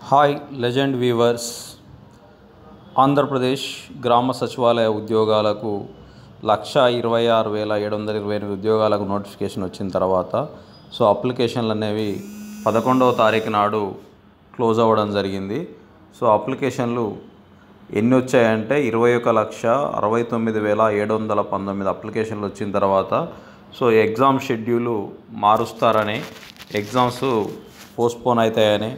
hi legend weavers Andhra Pradesh గ్రామ సచివాలయ ఉద్యోగాలకు లక్ష ఇరవై ఆరు వేల ఏడు వందల ఇరవై ఎనిమిది ఉద్యోగాలకు నోటిఫికేషన్ వచ్చిన తర్వాత సో అప్లికేషన్లు అనేవి పదకొండవ తారీఖు నాడు క్లోజ్ అవ్వడం జరిగింది సో అప్లికేషన్లు ఎన్ని వచ్చాయంటే ఇరవై ఒక లక్ష అరవై తొమ్మిది వేల ఏడు వందల పంతొమ్మిది అప్లికేషన్లు వచ్చిన తర్వాత సో ఎగ్జామ్ షెడ్యూలు మారుస్తారని ఎగ్జామ్స్ పోస్ట్పోన్ అవుతాయని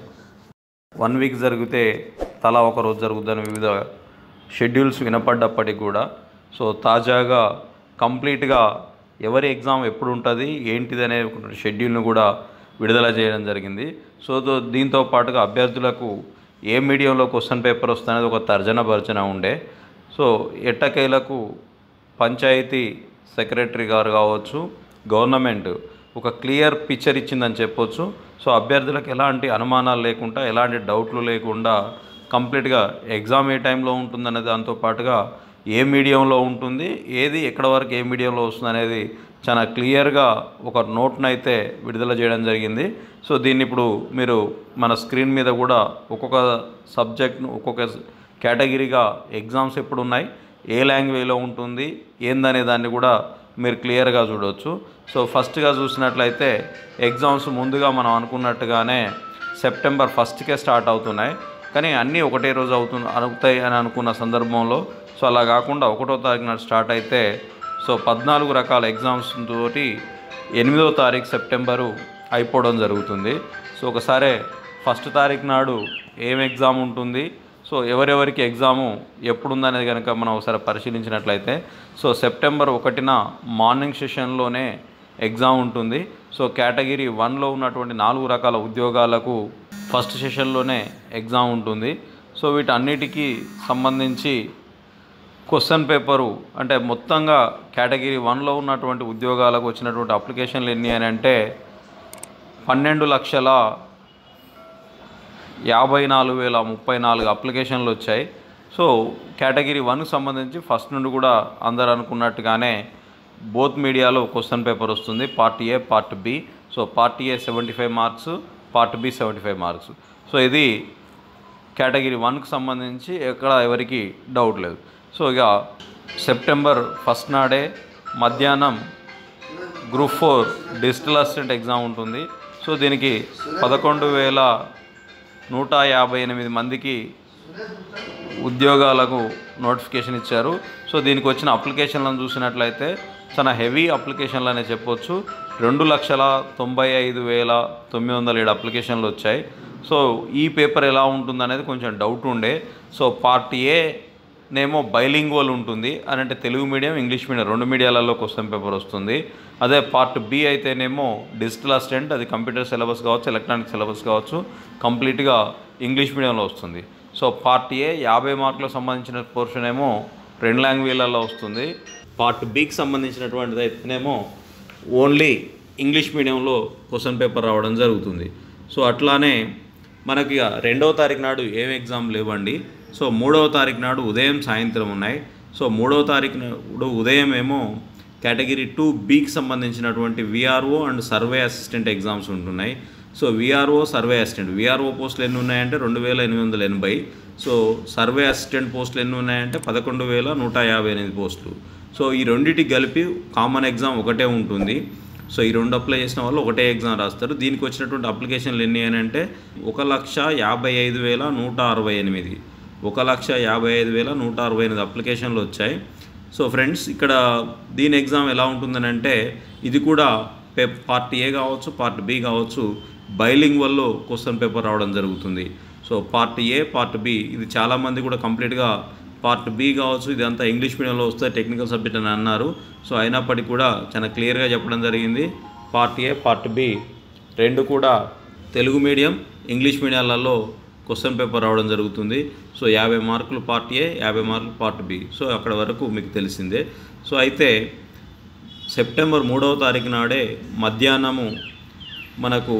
వన్ వీక్ జరిగితే తలా ఒక రోజు జరుగుతుందని వివిధ షెడ్యూల్స్ వినపడ్డప్పటికి కూడా సో తాజాగా కంప్లీట్గా ఎవరి ఎగ్జామ్ ఎప్పుడు ఉంటుంది ఏంటిది అనే ఒక షెడ్యూల్ను కూడా విడుదల చేయడం జరిగింది సో దో- దీంతో పాటుగా అభ్యర్థులకు ఏ మీడియంలో క్వశ్చన్ పేపర్ వస్తుందనేది ఒక తర్జన భర్జన ఉండే సో ఎట్టకేలకు పంచాయతీ సెక్రటరీ గారు కావచ్చు గవర్నమెంట్ ఒక క్లియర్ పిక్చర్ ఇచ్చిందని చెప్పొచ్చు సో అభ్యర్థులకు ఎలాంటి అనుమానాలు లేకుండా ఎలాంటి డౌట్లు లేకుండా కంప్లీట్గా ఎగ్జామ్ ఏ టైంలో ఉంటుందనే దాంతో పాటుగా ఏ మీడియంలో ఉంటుంది ఏది ఎక్కడ వరకు ఏ మీడియంలో వస్తుంది అనేది చాలా క్లియర్గా ఒక నోట్ను అయితే విడుదల చేయడం జరిగింది సో దీన్ని ఇప్పుడు మీరు మన స్క్రీన్ మీద కూడా ఒక్కొక్క సబ్జెక్ట్ను ఒక్కొక్క కేటగిరీగా ఎగ్జామ్స్ ఎప్పుడు ఉన్నాయి ఏ లాంగ్వేజ్లో ఉంటుంది ఏందనే దాన్ని కూడా మీరు క్లియర్గా చూడవచ్చు సో ఫస్ట్గా చూసినట్లయితే ఎగ్జామ్స్ ముందుగా మనం అనుకున్నట్టుగానే సెప్టెంబర్ ఫస్ట్కే స్టార్ట్ అవుతున్నాయి కానీ అన్నీ ఒకటే రోజు అవుతు అవుతాయి అని అనుకున్న సందర్భంలో సో అలా కాకుండా ఒకటో తారీఖు నాడు స్టార్ట్ అయితే సో పద్నాలుగు రకాల ఎగ్జామ్స్ తోటి ఎనిమిదో తారీఖు సెప్టెంబరు అయిపోవడం జరుగుతుంది సో ఒకసారి ఫస్ట్ తారీఖు నాడు ఏం ఎగ్జామ్ ఉంటుంది సో ఎవరెవరికి ఎగ్జాము ఎప్పుడు ఉందనేది కనుక మనం ఒకసారి పరిశీలించినట్లయితే సో సెప్టెంబర్ ఒకటిన మార్నింగ్ సెషన్లోనే ఎగ్జామ్ ఉంటుంది సో కేటగిరీ వన్లో ఉన్నటువంటి నాలుగు రకాల ఉద్యోగాలకు ఫస్ట్ సెషన్లోనే ఎగ్జామ్ ఉంటుంది సో వీటన్నిటికీ సంబంధించి క్వశ్చన్ పేపరు అంటే మొత్తంగా కేటగిరీ వన్లో ఉన్నటువంటి ఉద్యోగాలకు వచ్చినటువంటి అప్లికేషన్లు ఎన్ని అని అంటే పన్నెండు లక్షల యాభై నాలుగు వేల ముప్పై నాలుగు అప్లికేషన్లు వచ్చాయి సో కేటగిరీ వన్కి సంబంధించి ఫస్ట్ నుండి కూడా అందరు అనుకున్నట్టుగానే బోత్ మీడియాలో క్వశ్చన్ పేపర్ వస్తుంది part A part B so part A seventy five marks part B seventy five marks so ఇది కేటగిరీ వన్కి సంబంధించి ఎక్కడ ఎవరికి డౌట్ లేదు సో ఇక సెప్టెంబర్ ఫస్ట్ నాడే మధ్యాహ్నం group four digital assistant exam ఉంటుంది సో దీనికి పదకొండు వేల నూట యాభై ఎనిమిది మందికి ఉద్యోగాలకు నోటిఫికేషన్ ఇచ్చారు సో దీనికి వచ్చిన అప్లికేషన్లను చూసినట్లయితే చాలా హెవీ అప్లికేషన్లు అనే చెప్పొచ్చు రెండు లక్షల తొంభై ఐదు వేల తొమ్మిది వందల ఏడు అప్లికేషన్లు వచ్చాయి సో ఈ పేపర్ ఎలా ఉంటుందనేది కొంచెం డౌట్ ఉండే సో పార్ట్ ఏ నేమో బైలింగ్వల్ ఉంటుంది అని అంటే తెలుగు మీడియం ఇంగ్లీష్ మీడియం రెండు మీడియాలలో క్వశ్చన్ పేపర్ వస్తుంది అదే పార్ట్ బి అయితేనేమో డిజిటల్ అసిస్టెంట్ అది కంప్యూటర్ సిలబస్ కావచ్చు ఎలక్ట్రానిక్ సిలబస్ కావచ్చు కంప్లీట్గా ఇంగ్లీష్ మీడియంలో వస్తుంది సో పార్ట్ ఏ యాభై మార్కులకు సంబంధించిన పోర్షన్ ఏమో రెండు లాంగ్వేజ్లలో వస్తుంది పార్ట్ బికి సంబంధించినటువంటిది అయితేనేమో ఓన్లీ ఇంగ్లీష్ మీడియంలో క్వశ్చన్ పేపర్ రావడం జరుగుతుంది సో అట్లానే మనకి ఇక రెండవ తారీఖు నాడు ఏం ఎగ్జామ్ లేవండి సో మూడవ తారీఖు నాడు ఉదయం సాయంత్రం ఉన్నాయి సో మూడవ తారీఖు నాడు ఉదయం ఏమో కేటగిరీ టూ బీకి సంబంధించినటువంటి VRO and survey assistant exams ఉంటున్నాయి so VRO survey assistant VRO పోస్టులు ఎన్ని ఉన్నాయంటే రెండు వేల ఎనిమిది వందల ఎనభై సో సర్వే అసిస్టెంట్ పోస్టులు ఎన్ని ఉన్నాయంటే పదకొండు వేల నూట యాభై ఎనిమిది పోస్టులు సో ఈ రెండింటికి కలిపి కామన్ ఎగ్జామ్ ఒకటే ఉంటుంది సో ఈ రెండు అప్లై చేసిన వాళ్ళు ఒకటే ఎగ్జామ్ రాస్తారు దీనికి వచ్చినటువంటి అప్లికేషన్లు ఎన్ని అని అంటే ఒక లక్ష యాభై ఐదు వేల నూట అరవై ఎనిమిది ఒక లక్ష యాభై ఐదు వేల నూట అరవై ఎనిమిది అప్లికేషన్లు వచ్చాయి సో ఫ్రెండ్స్ ఇక్కడ దీని ఎగ్జామ్ ఎలా ఉంటుందని అంటే ఇది కూడా పే పార్ట్ ఏ కావచ్చు పార్ట్ బి కావచ్చు బైలింగ్ వల్ల క్వశ్చన్ పేపర్ రావడం జరుగుతుంది so part A part B ఇది చాలామంది కూడా కంప్లీట్గా పార్ట్ బి కావచ్చు ఇదంతా ఇంగ్లీష్ మీడియంలో వస్తే టెక్నికల్ సబ్జెక్ట్ అని అన్నారు సో అయినప్పటికీ కూడా చాలా క్లియర్గా చెప్పడం జరిగింది పార్ట్ ఏ పార్ట్ బి రెండు కూడా తెలుగు మీడియం ఇంగ్లీష్ మీడియాలలో క్వశ్చన్ పేపర్ రావడం జరుగుతుంది సో యాభై మార్కులు పార్ట్ ఏ యాభై మార్కులు పార్ట్ బి సో అక్కడ వరకు మీకు తెలిసిందే సో అయితే సెప్టెంబర్ మూడవ తారీఖు నాడే మధ్యాహ్నము మనకు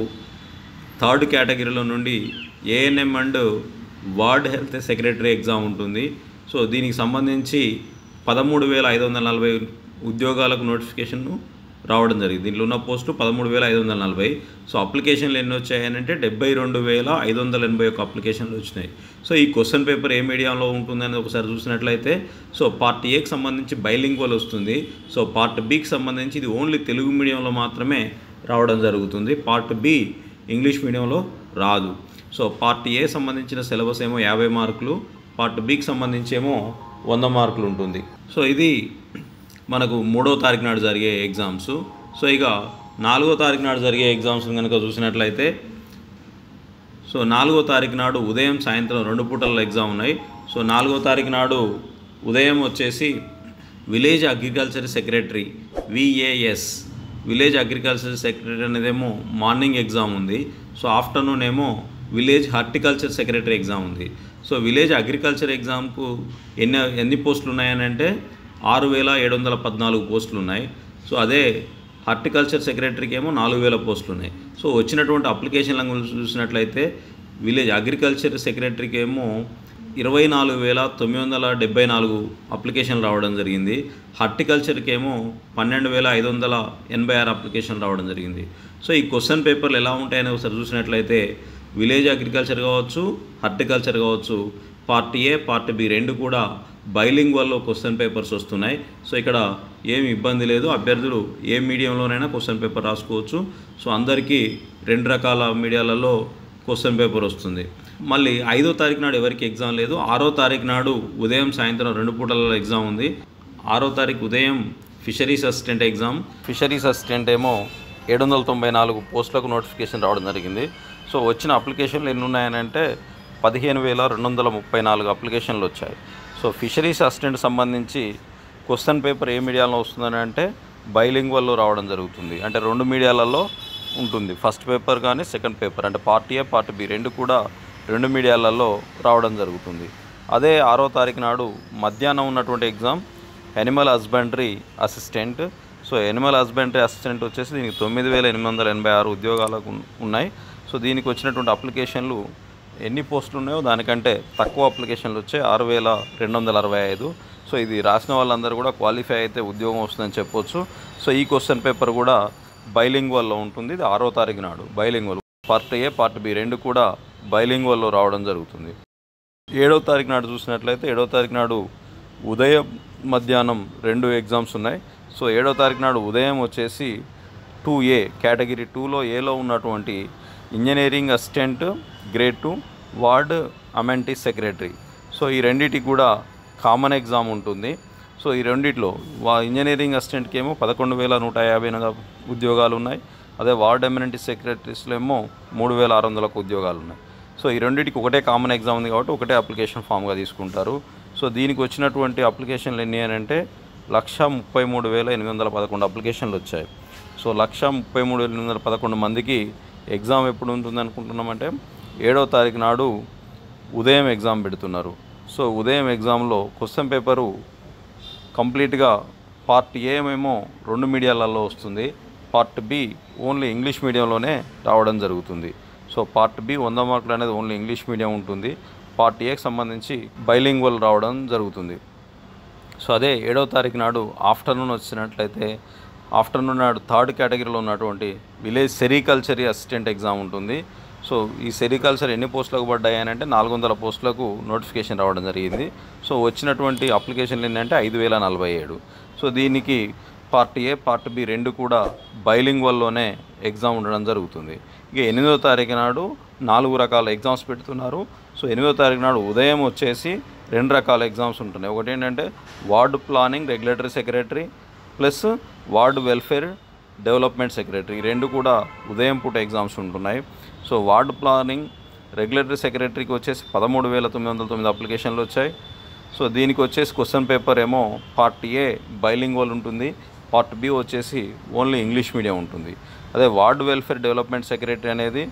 థర్డ్ కేటగిరీలో నుండి ANM and ward health secretary exam ఉంటుంది సో దీనికి సంబంధించి పదమూడు వేల ఐదు వందల నలభై ఉద్యోగాలకు నోటిఫికేషన్ను రావడం జరిగింది దీంట్లో ఉన్న పోస్టులు పదమూడు వేల ఐదు వందల నలభై సో అప్లికేషన్లు ఎన్ని వచ్చాయనంటే డెబ్బై రెండు వేల ఐదు వందల ఎనభై ఒక అప్లికేషన్లు వచ్చినాయి సో ఈ క్వశ్చన్ పేపర్ ఏ మీడియంలో ఉంటుందని ఒకసారి చూసినట్లయితే సో పార్ట్ ఏకి సంబంధించి బైలింగ్వల్ వస్తుంది సో పార్ట్ బికి సంబంధించి ఇది ఓన్లీ తెలుగు మీడియంలో మాత్రమే రావడం జరుగుతుంది పార్ట్ బి ఇంగ్లీష్ మీడియంలో రాదు సో పార్ట్ ఏ సంబంధించిన సిలబస్ ఏమో యాభై మార్కులు పార్ట్ బికి సంబంధించి ఏమో వంద మార్కులు ఉంటుంది సో ఇది మనకు మూడో తారీఖు నాడు జరిగే ఎగ్జామ్స్ సో ఇక నాలుగో తారీఖు నాడు జరిగే ఎగ్జామ్స్ కనుక చూసినట్లయితే సో నాలుగో తారీఖు నాడు ఉదయం సాయంత్రం రెండు పూటల ఎగ్జామ్ ఉన్నాయి సో నాలుగో తారీఖు నాడు ఉదయం వచ్చేసి village agriculture secretary VAS village agriculture secretary అనేదేమో మార్నింగ్ ఎగ్జామ్ ఉంది సో ఆఫ్టర్నూన్ ఏమో విలేజ్ హార్టికల్చర్ సెక్రటరీ ఎగ్జామ్ ఉంది సో విలేజ్ అగ్రికల్చర్ ఎగ్జామ్కు ఎన్ని ఎన్ని పోస్టులు ఉన్నాయని అంటే ఆరు వేల ఏడు వందల పద్నాలుగు పోస్టులు ఉన్నాయి సో అదే హార్టికల్చర్ సెక్రటరీకి ఏమో నాలుగు వేల పోస్టులు ఉన్నాయి సో వచ్చినటువంటి అప్లికేషన్ల గురించి చూసినట్లయితే విలేజ్ అగ్రికల్చర్ సెక్రటరీకి ఏమో ఇరవై నాలుగు వేల తొమ్మిది వందల డెబ్బై నాలుగు అప్లికేషన్లు రావడం జరిగింది హార్టికల్చర్కి ఏమో పన్నెండు వేల ఐదు వందల ఎనభై ఆరు అప్లికేషన్లు రావడం జరిగింది సో ఈ క్వశ్చన్ పేపర్లు ఎలా ఉంటాయని ఒకసారి చూసినట్లయితే విలేజ్ అగ్రికల్చర్ కావచ్చు హార్టికల్చర్ కావచ్చు పార్ట్ ఏ పార్ట్ బి రెండు కూడా బైలింగ్ వల్ల క్వశ్చన్ పేపర్స్ వస్తున్నాయి సో ఇక్కడ ఏమి ఇబ్బంది లేదు అభ్యర్థులు ఏ మీడియంలోనైనా క్వశ్చన్ పేపర్ రాసుకోవచ్చు సో అందరికీ రెండు రకాల మీడియాలలో క్వశ్చన్ పేపర్ వస్తుంది మళ్ళీ ఐదో తారీఖు నాడు ఎవరికి ఎగ్జామ్ లేదు ఆరో తారీఖు నాడు ఉదయం సాయంత్రం రెండు పూటల ఎగ్జామ్ ఉంది ఆరో తారీఖు ఉదయం fisheries assistant exam fisheries assistant ఏమో ఏడు వందల తొంభై నాలుగు పోస్టులకు నోటిఫికేషన్ రావడం జరిగింది సో వచ్చిన అప్లికేషన్లు ఎన్ని ఉన్నాయనంటే పదిహేను వేల రెండు వందల ముప్పై నాలుగు అప్లికేషన్లు వచ్చాయి సో ఫిషరీస్ అసిస్టెంట్ సంబంధించి క్వశ్చన్ పేపర్ ఏ మీడియాలో వస్తుందని అంటే బైలింగ్వల్లో రావడం జరుగుతుంది అంటే రెండు మీడియాలలో ఉంటుంది ఫస్ట్ పేపర్ కానీ సెకండ్ పేపర్ అంటే పార్ట్ ఏ పార్ట్ బి రెండు కూడా రెండు మీడియాలలో రావడం జరుగుతుంది అదే ఆరో తారీఖు నాడు మధ్యాహ్నం ఉన్నటువంటి exam animal husbandry assistant so animal husbandry assistant వచ్చేసి దీనికి తొమ్మిది వేల ఎనిమిది వందల ఎనభై ఆరు ఉద్యోగాలకు ఉన్- ఉన్నాయి సో దీనికి వచ్చినటువంటి అప్లికేషన్లు ఎన్ని పోస్టులు ఉన్నాయో దానికంటే తక్కువ అప్లికేషన్లు వచ్చాయి ఆరు వేల రెండు వందల అరవై ఐదు సో ఇది రాసిన వాళ్ళందరూ కూడా క్వాలిఫై అయితే ఉద్యోగం వస్తుందని చెప్పొచ్చు సో ఈ క్వశ్చన్ పేపర్ కూడా బైలింగ్వల్లో ఉంటుంది ఇది ఆరో తారీఖు నాడు bilingual part A part B రెండు కూడా బైలింగ్వల్లో రావడం జరుగుతుంది ఏడో తారీఖు నాడు చూసినట్లయితే ఏడో తారీఖు నాడు ఉదయం మధ్యాహ్నం రెండు ఎగ్జామ్స్ ఉన్నాయి సో ఏడో తారీఖు నాడు ఉదయం వచ్చేసి టూ ఏ కేటగిరీ టూలో ఏలో ఉన్నటువంటి engineering assistant grade two ward amenity secretary so ఈ రెండింటికి కూడా కామన్ ఎగ్జామ్ ఉంటుంది సో ఈ రెండిట్లో వా ఇంజనీరింగ్ అసిస్టెంట్కి ఏమో పదకొండు వేల నూట యాభై ఎనిమిది ఉద్యోగాలు ఉన్నాయి అదే వార్డ్ ఎమినెంటీ సెక్రటరీస్లో ఏమో మూడు వేల ఆరు వందలకు ఉద్యోగాలు ఉన్నాయి సో ఈ రెండింటికి ఒకటే కామన్ ఎగ్జామ్ ఉంది కాబట్టి ఒకటే అప్లికేషన్ ఫామ్గా తీసుకుంటారు సో దీనికి వచ్చినటువంటి అప్లికేషన్లు ఎన్ని అని అంటే లక్ష ముప్పై మూడు వేల ఎనిమిది వందల పదకొండు అప్లికేషన్లు వచ్చాయి సో లక్ష ముప్పై మూడు వేల ఎనిమిది వందల పదకొండు మందికి ఎగ్జామ్ ఎప్పుడు ఉంటుంది అనుకుంటున్నామంటే ఏడవ తారీఖు నాడు ఉదయం ఎగ్జామ్ పెడుతున్నారు సో ఉదయం ఎగ్జామ్లో క్వశ్చన్ పేపరు కంప్లీట్గా పార్ట్ ఏ ఏమో రెండు మీడియాలలో వస్తుంది పార్ట్ బి ఓన్లీ ఇంగ్లీష్ మీడియంలోనే రావడం జరుగుతుంది సో పార్ట్ బి వంద మార్కులు అనేది ఓన్లీ ఇంగ్లీష్ మీడియం ఉంటుంది పార్ట్ ఏకి సంబంధించి బైలింగ్వల్ రావడం జరుగుతుంది సో అదే ఏడవ తారీఖు నాడు ఆఫ్టర్నూన్ వచ్చినట్లయితే ఆఫ్టర్నూన్ నాడు థర్డ్ కేటగిరీలో ఉన్నటువంటి విలేజ్ సెరికల్చరీ అసిస్టెంట్ ఎగ్జామ్ ఉంటుంది సో ఈ సెరికల్చర్ ఎన్ని పోస్టులకు పడ్డాయి అని అంటే నాలుగు వందల పోస్టులకు నోటిఫికేషన్ రావడం జరిగింది సో వచ్చినటువంటి అప్లికేషన్లు ఏంటంటే ఐదు వేల నలభై ఏడు సో దీనికి పార్ట్ ఏ పార్ట్ బి రెండు కూడా బైలింగ్ వల్లోనే ఎగ్జామ్ ఉండడం జరుగుతుంది ఇక ఎనిమిదో తారీఖు నాడు నాలుగు రకాల ఎగ్జామ్స్ పెడుతున్నారు సో ఎనిమిదో తారీఖు నాడు ఉదయం వచ్చేసి రెండు రకాల ఎగ్జామ్స్ ఉంటున్నాయి ఒకటి ఏంటంటే ward planning regulatory secretary plus ward welfare development secretary ఈ రెండు కూడా ఉదయం పూట ఎగ్జామ్స్ ఉంటున్నాయి సో వార్డు ప్లానింగ్ రెగ్యులేటరీ సెక్రటరీకి వచ్చేసి పదమూడు వేల తొమ్మిది వందల తొమ్మిది అప్లికేషన్లు వచ్చాయి సో దీనికి వచ్చేసి క్వశ్చన్ పేపర్ ఏమో పార్ట్ ఏ బైలింగ్వల్ ఉంటుంది పార్ట్ బి వచ్చేసి ఓన్లీ ఇంగ్లీష్ మీడియం ఉంటుంది అదే వార్డు వెల్ఫేర్ డెవలప్మెంట్ సెక్రటరీ అనేది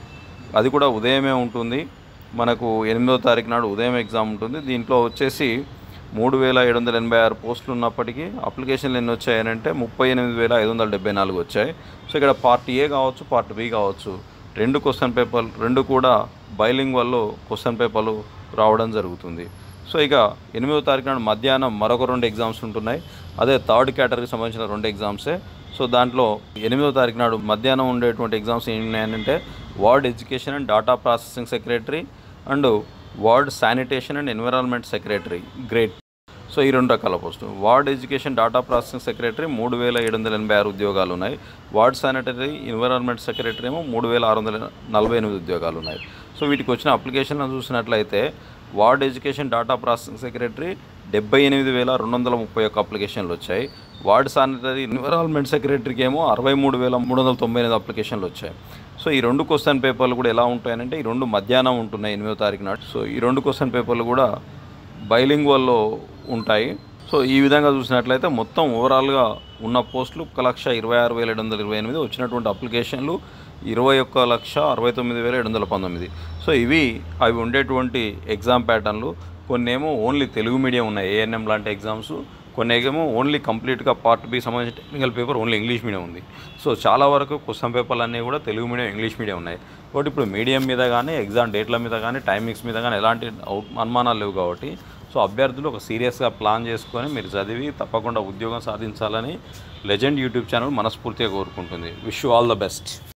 అది కూడా ఉదయమే ఉంటుంది మనకు ఎనిమిదో తారీఖు నాడు ఉదయం ఎగ్జామ్ ఉంటుంది దీంట్లో వచ్చేసి మూడు వేల ఏడు వందల ఎనభై ఆరు పోస్టులు ఉన్నప్పటికీ అప్లికేషన్లు ఎన్ని వచ్చాయనంటే ముప్పై ఎనిమిది వేల ఐదు వందల డెబ్బై నాలుగు వచ్చాయి సో ఇక్కడ పార్ట్ ఏ కావచ్చు పార్ట్ బి కావచ్చు రెండు క్వశ్చన్ పేపర్ రెండు కూడా బైలింగ్ వల్ల క్వశ్చన్ పేపర్లు రావడం జరుగుతుంది సో ఇక ఎనిమిదో తారీఖు నాడు మధ్యాహ్నం మరొక రెండు ఎగ్జామ్స్ ఉంటున్నాయి అదే థర్డ్ కేటగిరీకి సంబంధించిన రెండు ఎగ్జామ్సే సో దాంట్లో ఎనిమిదో తారీఖు నాడు మధ్యాహ్నం ఉండేటువంటి ఎగ్జామ్స్ ఏంటంటే ward education and data processing secretary and ward sanitation and environment secretary great so ఈ రెండు రకాల పోస్టులు ward education data processing secretary మూడు వేల ఏడు వందల ఎనభై ఆరు ఉద్యోగాలు ఉన్నాయి వార్డ్ శానిటరీ ఎన్విరాన్మెంట్ సెక్రటరీ ఏమో మూడు వేల ఆరు వందల నలభై ఎనిమిది ఉద్యోగాలు ఉన్నాయి సో వీటికి వచ్చిన అప్లికేషన్లను చూసినట్లయితే ward education data processing secretary డెబ్బై ఎనిమిది వేల రెండు వందల ముప్పై ఒక్క అప్లికేషన్లు వచ్చాయి వార్డ్ శానిటరీ ఎన్విరాన్మెంట్ సెక్రటరీకి ఏమో అరవై మూడు వేల మూడు వందల తొంభై ఎనిమిది అప్లికేషన్లు వచ్చాయి సో ఈ రెండు క్వశ్చన్ పేపర్లు కూడా ఎలా ఉంటాయనంటే ఈ రెండు మధ్యాహ్నం ఉంటున్నాయి ఎనిమిదో తారీఖు నాడు సో ఈ రెండు క్వశ్చన్ పేపర్లు కూడా బైలింగ్వల్లో ఉంటాయి సో ఈ విధంగా చూసినట్లయితే మొత్తం ఓవరాల్గా ఉన్న పోస్టులు ఒక లక్ష ఇరవై ఆరు వేల ఏడు వందల ఇరవై ఎనిమిది వచ్చినటువంటి అప్లికేషన్లు ఇరవై ఒక్క లక్ష అరవై తొమ్మిది వేల ఏడు వందల పంతొమ్మిది సో ఇవి అవి ఉండేటువంటి ఎగ్జామ్ ప్యాటర్న్లు కొన్ని ఏమో ఓన్లీ తెలుగు మీడియం ఉన్నాయి ఏఎన్ఎం లాంటి ఎగ్జామ్స్ కొన్ని ఏమో ఓన్లీ కంప్లీట్గా పార్ట్ బి సంబంధించిన technical paper only English medium ఉంది సో చాలా వరకు క్వశ్చన్ పేపర్లు అన్నీ కూడా తెలుగు మీడియం ఇంగ్లీష్ మీడియం ఉన్నాయి కాబట్టి ఇప్పుడు మీడియం మీద కానీ ఎగ్జామ్ డేట్ల మీద కానీ టైమింగ్స్ మీద కానీ ఎలాంటి అవు- అనుమానాలు లేవు కాబట్టి సో అభ్యర్థులు ఒక సీరియస్గా ప్లాన్ చేసుకొని మీరు చదివి తప్పకుండా ఉద్యోగం సాధించాలని లెజెండ్ యూట్యూబ్ ఛానల్ మనస్ఫూర్తిగా కోరుకుంటుంది wish you all the best